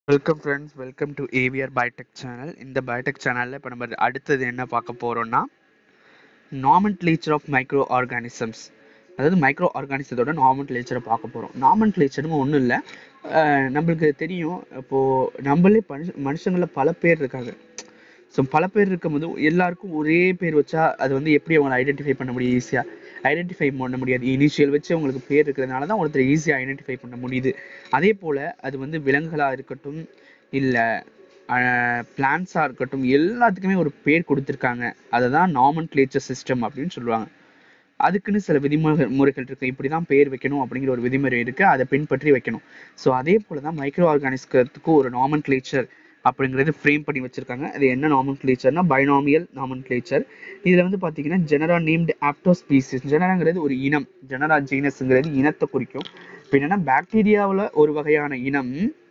welcome friends welcome to AVR biotech channel இந்த biotech சேனலில் இப்போ நம்ம அடுத்தது என்ன பார்க்க போகிறோம்னா நாமன்க்ளேச்சர் ஆஃப் மைக்ரோ ஆர்கானிசம்ஸ் அதாவது மைக்ரோ ஆர்கானிசத்தோட நாமன்க்ளேச்சரை பார்க்க போகிறோம் நாமன்க்ளேச்சர்னு ஒன்றும் இல்லை நம்மளுக்கு தெரியும் இப்போது நம்மளே மனுஷ மனுஷங்களில் பல பேர் இருக்காங்க ஸோ பல பேர் இருக்கும்போது எல்லாருக்கும் ஒரே பேர் வச்சா அது வந்து எப்படி அவங்களை ஐடென்டிஃபை பண்ண முடியும் ஈஸியாக ஐடென்டிஃபை பண்ண முடியாது இனிஷியல் வச்சு அவங்களுக்கு பேர் இருக்கிறதுனால தான் ஒருத்தர் ஈஸியாக ஐடென்டிஃபை பண்ண முடியுது அதே போல் அது வந்து விலங்குகளாக இருக்கட்டும் இல்லை பிளான்ஸாக இருக்கட்டும் எல்லாத்துக்குமே ஒரு பேர் கொடுத்துருக்காங்க அதை தான் நாமன் கிளேச்சர் சிஸ்டம் அப்படின்னு சொல்லுவாங்க அதுக்குன்னு சில விதிமுறை முறைகள் இருக்குது இப்படி தான் பேர் வைக்கணும் அப்படிங்கிற ஒரு விதிமுறை இருக்குது அதை பின்பற்றி வைக்கணும் ஸோ அதே போல் தான் மைக்ரோ ஆர்கானிஸ்க்கு ஒரு நாமன் கிளேச்சர் அப்படிங்கிறது ஃப்ரேம் பண்ணி வச்சிருக்காங்க அது என்ன நாமன் கிளேச்சர்னா பைனாமியல் நாமன் கிளேச்சர் இதில் வந்து பார்த்தீங்கன்னா ஜெனரா நேம்டு ஆப்டோ ஸ்பீசிஸ் ஜெனராங்கிறது ஒரு இனம் ஜெனரா ஜீனஸ்ங்கிறது இனத்தை குறிக்கும் இப்போ என்னன்னா பாக்டீரியாவில் ஒரு வகையான இனம்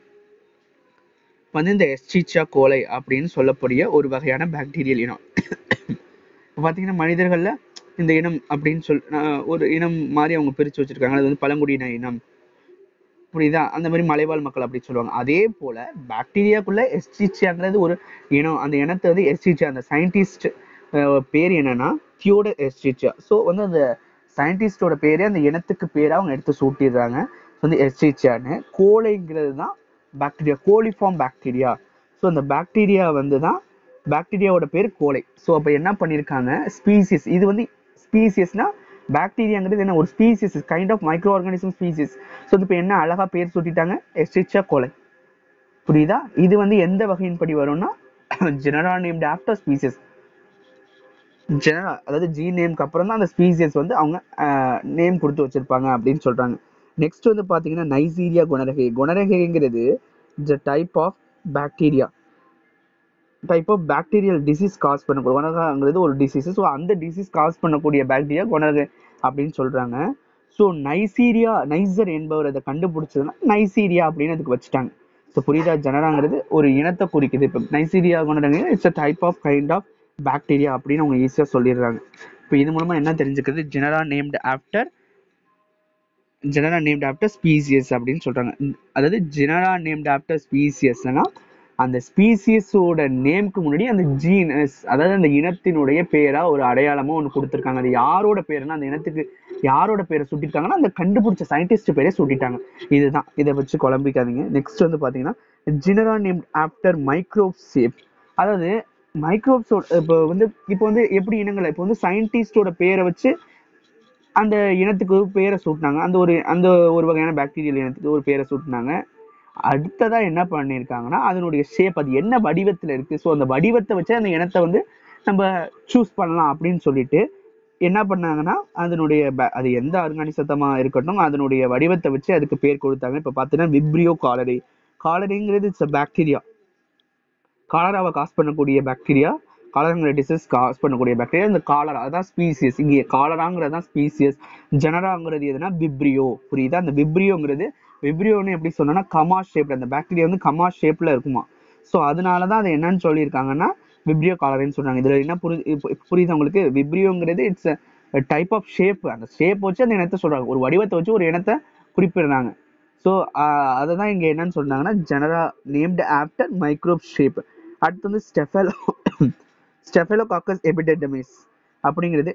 வந்து இந்த எஸ்டிச்சா கோலை அப்படின்னு சொல்லக்கூடிய ஒரு வகையான பாக்டீரியல் இனம் இப்போ பார்த்தீங்கன்னா மனிதர்களில் இந்த இனம் அப்படின்னு சொல் ஒரு இனம் மாதிரி அவங்க பிரித்து வச்சிருக்காங்க அது வந்து பழங்குடியின இனம் புரியுதா அந்த மாதிரி மலைவாழ் மக்கள் அப்படி சொல்லுவாங்க அதே போல பாக்டீரியாக்குள்ள எஸ்டிச்சியாங்கிறது ஒரு இனம் அந்த இனத்தை வந்து எஸ்டிச்சியா அந்த சயின்டிஸ்ட் பேர் என்னன்னா தியோட எஸ்டிச்சியா ஸோ வந்து அந்த சயின்டிஸ்டோட பேரே அந்த இனத்துக்கு பேராக அவங்க எடுத்து சூட்டிடுறாங்க வந்து எஸ்டிச்சியான்னு கோலைங்கிறது தான் பாக்டீரியா கோலிஃபார்ம் பாக்டீரியா ஸோ அந்த பாக்டீரியா வந்து தான் பாக்டீரியாவோட பேர் கோலை ஸோ அப்போ என்ன பண்ணியிருக்காங்க ஸ்பீசிஸ் இது வந்து ஸ்பீசியஸ்னா பாக்டீரியாங்கிறது என்ன ஒரு species kind of micro organism species so இப்போ என்ன அழகா பேர் சுட்டிட்டாங்க எஸ்டிச்சா கோலை புரியுதா இது வந்து எந்த வகையின் படி வரும்னா genera named after species genera அதாவது ஜி நேம்க்கு அப்புறம் தான் அந்த ஸ்பீசியஸ் வந்து அவங்க நேம் கொடுத்து வச்சிருப்பாங்க அப்படின்னு சொல்றாங்க நெக்ஸ்ட் வந்து பார்த்தீங்கன்னா நைசீரியா குணரகை குணரகைங்கிறது it's type of bacteria type of bacterial disease cause பண்ணக்கூடிய குணரகங்கிறது ஒரு டிசீஸ் ஸோ அந்த டிசீஸ் காஸ் பண்ணக்கூடிய பாக்டீரியா குணரகை அப்படின்னு சொல்றாங்க ஸோ நைசீரியா நைசர் என்பவர் அதை கண்டுபிடிச்சதுன்னா நைசீரியா அப்படின்னு அதுக்கு வச்சுட்டாங்க ஸோ புரியுதா ஜனராங்கிறது ஒரு இனத்தை குறிக்குது இப்போ Neisseria gonorrhoeae it's a type of kind of bacteria அப்படின்னு அவங்க ஈஸியாக சொல்லிடுறாங்க இப்போ இது மூலமா என்ன தெரிஞ்சுக்கிறது genera named after genera named after species அப்படின்னு சொல்றாங்க அதாவது ஜெனரா நேம்டு ஆஃப்டர் ஸ்பீசியஸ்னா அந்த ஸ்பீசியஸோட நேம்க்கு முன்னாடி அந்த ஜீனஸ் அதாவது அந்த இனத்தினுடைய பேரா ஒரு அடையாளமா ஒன்று கொடுத்துருக்காங்க அது யாரோட பேருன்னா அந்த இனத்துக்கு யாரோட பேரை சுட்டிருக்காங்கன்னா அந்த கண்டுபிடிச்ச சயின்டிஸ்ட் பேரே சுட்டிட்டாங்க இதுதான் இதை வச்சு குழம்பிக்காதீங்க நெக்ஸ்ட் வந்து பாத்தீங்கன்னா genera named after microbe shape அதாவது மைக்ரோப்ஸோட இப்போ வந்து இப்போ வந்து எப்படி இனங்கள் இப்போ வந்து சயின்டிஸ்டோட பேரை வச்சு அந்த இனத்துக்கு பேரை சூட்டினாங்க அந்த ஒரு அந்த ஒரு வகையான பாக்டீரியல் இனத்துக்கு ஒரு பேரை சூட்டினாங்க அடுத்ததா என்ன பண்ணியிருக்காங்கன்னா அதனுடைய ஷேப் அது என்ன வடிவத்தில் இருக்கு ஸோ அந்த வடிவத்தை வச்சு அந்த இனத்தை வந்து நம்ம சூஸ் பண்ணலாம் அப்படின்னு சொல்லிட்டு என்ன பண்ணாங்கன்னா அதனுடைய அது எந்த ஆர்கானிசத்தமா இருக்கட்டும் அதனுடைய வடிவத்தை வச்சு அதுக்கு பேர் கொடுத்தாங்க இப்போ பார்த்தீங்கன்னா விப்ரியோ காலரி காலரிங்கிறது இட்ஸ் பாக்டீரியா காலராவை காஸ் பண்ணக்கூடிய பாக்டீரியா காலராங்கிற டிசீஸ் காஸ் பண்ணக்கூடிய பாக்டீரியா இந்த காலரா அதான் ஸ்பீசியஸ் இங்கே காலராங்கிறது தான் ஸ்பீசியஸ் ஜெனராங்கிறது எதுனா விப்ரியோ புரியுதா அந்த விப்ரியோங்கிறது விப்ரியோன்னு எப்படி சொன்னா கமா ஷேப்ல அந்த பாக்டீரியா வந்து கமா ஷேப்ல இருக்குமா ஸோ அதனால தான் அதை என்னன்னு சொல்லியிருக்காங்கன்னா விப்ரியோ காலரின்னு சொல்றாங்க இதுல என்ன புரியுது புரியுது உங்களுக்கு விப்ரியோங்கிறது இட்ஸ் டைப் ஆஃப் ஷேப் அந்த ஷேப் வச்சு அந்த இனத்தை சொல்றாங்க ஒரு வடிவத்தை வச்சு ஒரு இனத்தை குறிப்பிடுறாங்க ஸோ அதை தான் இங்கே என்னன்னு சொன்னாங்கன்னா genera named after microbe shape அடுத்து வந்து ஸ்டெஃபலோ ஸ்டெஃபலோ காக்கஸ் எபிடெடமிஸ் அப்படிங்கிறது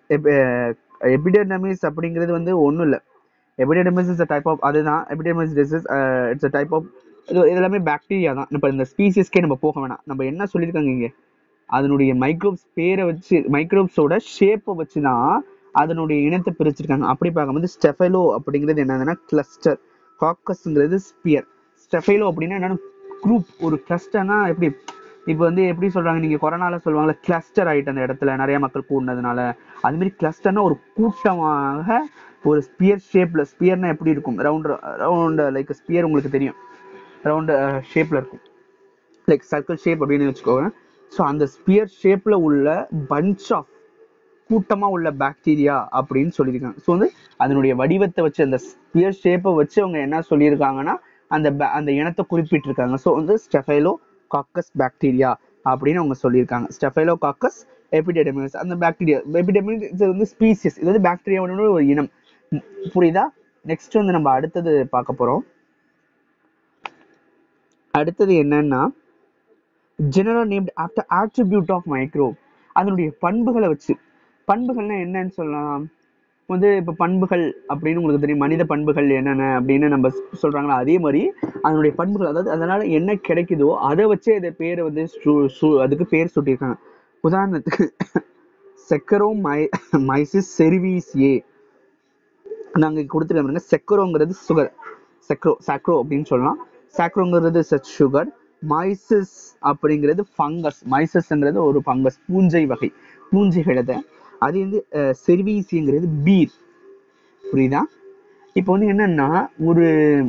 எபிடெடமிஸ் அப்படிங்கிறது வந்து ஒன்றும் இல்லை epidermidis is a type of அதுதான் epidermidis disease it's a type of இது எல்லாமே பாக்டீரியா தான் இப்போ இந்த ஸ்பீசிஸ்க்கே நம்ம போக வேணாம் நம்ம என்ன சொல்லியிருக்காங்க இங்கே அதனுடைய மைக்ரோப்ஸ் பேரை வச்சு மைக்ரோப்ஸோட ஷேப்பை வச்சு தான் அதனுடைய இனத்தை பிரிச்சிருக்காங்க அப்படி பார்க்கும்போது ஸ்டெஃபைலோ அப்படிங்கிறது என்னதுன்னா கிளஸ்டர் காக்கஸ்ங்கிறது ஸ்பியர் ஸ்டெஃபைலோ அப்படின்னா என்னன்னா குரூப் ஒரு கிளஸ்டர்னா எப்படி இப்போ வந்து எப்படி சொல்றாங்க நீங்க கொரோனால சொல்லுவாங்கல்ல கிளஸ்டர் ஆயிட்டு அந்த இடத்துல நிறைய மக்கள் கூடினதுனால அது மாதிரி கிளஸ்டர்னா ஒரு கூட்டமாக ஒரு ஸ்பியர் ஷேப்ல ஸ்பியர்னா எப்படி இருக்கும் ரவுண்ட் ரவுண்ட் லைக் ஸ்பியர் உங்களுக்கு தெரியும் ரவுண்ட் ஷேப்ல இருக்கும் லைக் சர்க்கிள் ஷேப் அப்படின்னு வச்சுக்கோங்க ஸோ அந்த ஸ்பியர் ஷேப்ல உள்ள பஞ்ச் ஆஃப் கூட்டமா உள்ள பாக்டீரியா அப்படின்னு சொல்லியிருக்காங்க ஸோ வந்து அதனுடைய வடிவத்தை வச்சு அந்த ஸ்பியர் ஷேப்பை வச்சு அவங்க என்ன சொல்லியிருக்காங்கன்னா அந்த அந்த இனத்தை குறிப்பிட்டிருக்காங்க ஸோ வந்து ஸ்டெஃபைலோ காக்கஸ் பாக்டீரியா அப்படின்னு அவங்க சொல்லியிருக்காங்க ஸ்டெஃபைலோ காக்கஸ் எபிடெடமிஸ் அந்த பாக்டீரியா எபிடெமிஸ் இது வந்து ஸ்பீசியஸ் இது வந்து பாக்டீரியாவோட ஒரு இனம் புரியுதா நெக்ஸ்ட் வந்து நம்ம அடுத்தது பார்க்க போறோம் அடுத்தது என்னன்னா general named after attribute of micro அதனுடைய பண்புகளை வச்சு பண்புகள்னா என்னன்னு சொல்லலாம் வந்து இப்போ பண்புகள் அப்படின்னு உங்களுக்கு தெரியும் மனித பண்புகள் என்னென்ன அப்படின்னு நம்ம சொல்றாங்களா அதே மாதிரி அதனுடைய பண்புகள் அதாவது அதனால என்ன கிடைக்குதோ அதை வச்சே இதை பேரை வந்து சு- சு- அதுக்கு பேர் சூட்டியிருக்காங்க உதாரணத்துக்கு செக்கரோ மை மைசிஸ் செர்வீஸ் ஏ நாங்க கொடுத்துருக்க பாருங்க செக்கரோங்கிறது சுகர் செக்ரோ சாக்ரோ அப்படின்னு சொல்லலாம் சாக்ரோங்கிறது சுகர் மைசிஸ் அப்படிங்கிறது ஃபங்கஸ் மைசஸ்ங்கிறது ஒரு ஃபங்கஸ் பூஞ்சை வகை பூஞ்சைகளத அது வந்து செர்வீசிங்கிறது பீர் புரியுதா இப்போ வந்து என்னன்னா ஒரு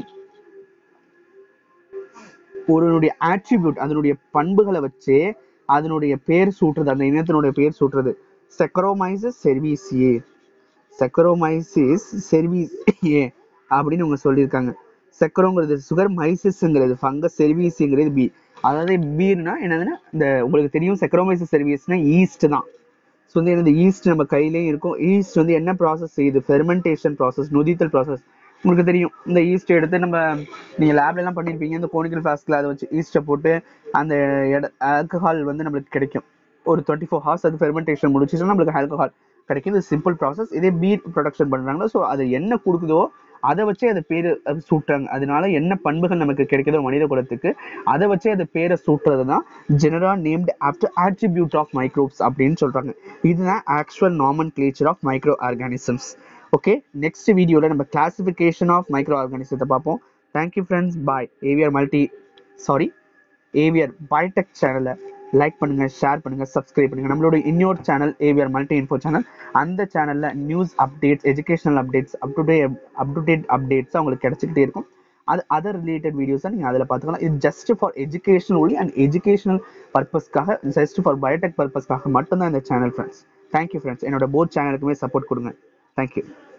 ஒருனுடைய ஆட்ரிபியூட் அதனுடைய பண்புகளை வச்சு அதனுடைய பேர் சூட்டுறது அந்த இனத்தினுடைய பேர் சூட்டுறது செக்கரோமைசஸ் செர்வீசியே செக்கரோமைசிஸ் செர்வீஸ் ஏ அப்படின்னு அவங்க சொல்லியிருக்காங்க செக்கரோங்கிறது சுகர் மைசிஸ்ங்கிறது ஃபங்கஸ் செர்வீஸுங்கிறது பி அதாவது பீர்னா என்னதுன்னா இந்த உங்களுக்கு தெரியும் செக்கரோமைசிஸ் செர்வீஸ்னா ஈஸ்ட் தான் ஸோ வந்து இந்த ஈஸ்ட் நம்ம கையிலேயும் இருக்கும் ஈஸ்ட் வந்து என்ன ப்ராசஸ் செய்யுது ஃபெர்மெண்டேஷன் ப்ராசஸ் நொதித்தல் ப்ராசஸ் உங்களுக்கு தெரியும் இந்த ஈஸ்ட் எடுத்து நம்ம நீங்கள் லேப்ல எல்லாம் பண்ணியிருப்பீங்க இந்த கோனிக்கல் ஃபிளாஸ்கில் அதை வச்சு ஈஸ்ட்டை போட்டு அந்த இட ஆல்கஹால் வந்து நம்மளுக்கு கிடைக்கும் ஒரு டுவெண்ட்டி ஃபோர் ஹவர்ஸ் அது ஃபெர்மெண்டேஷன் முடிச்சுன்னா நம்மளுக்கு ஆல்கஹால் கிடைக்கும் இது சிம்பிள் ப்ராசஸ் இதே பீர் ப்ரொடக்ஷன் பண்ணுறாங்களோ ஸோ அது என்ன கொடுக்குதோ அதை வச்சே அது பேர் அது சூட்டுறாங்க அதனால என்ன பண்புகள் நமக்கு கிடைக்குதோ மனித குலத்துக்கு அதை வச்சே அது பேரை சூட்டுறது தான் genera named after attribute of microbes அப்படின்னு சொல்றாங்க இதுதான் actual nomenclature of micro organisms okay next வீடியோவில் நம்ம கிளாசிஃபிகேஷன் ஆஃப் மைக்ரோ ஆர்கானிசத்தை பார்ப்போம் thank you friends bye AVR multi sorry AVR biotech சேனலை லைக் பண்ணுங்க ஷேர் பண்ணுங்க சப்ஸ்கிரைப் பண்ணுங்க நம்மளோட இன்னொரு channel AVR multi info channel அந்த சேனல்ல news updates educational updates up to day up to date updates உங்களுக்கு கிடைச்சிக்கிட்டே இருக்கும் அது அதர் ரிலேட்டட் வீடியோஸை நீங்கள் அதில் பார்த்துக்கலாம் இது just for education only and educational பர்பஸ்க்காக ஜஸ்ட் ஃபார் பயோடெக் பர்பஸ்க்காக மட்டும்தான் இந்த சேனல் ஃப்ரெண்ட்ஸ் தேங்க்யூ ஃப்ரெண்ட்ஸ் என்னோட போத் சேனலுக்குமே சப்போர்ட் கொடுங்க தேங்க்யூ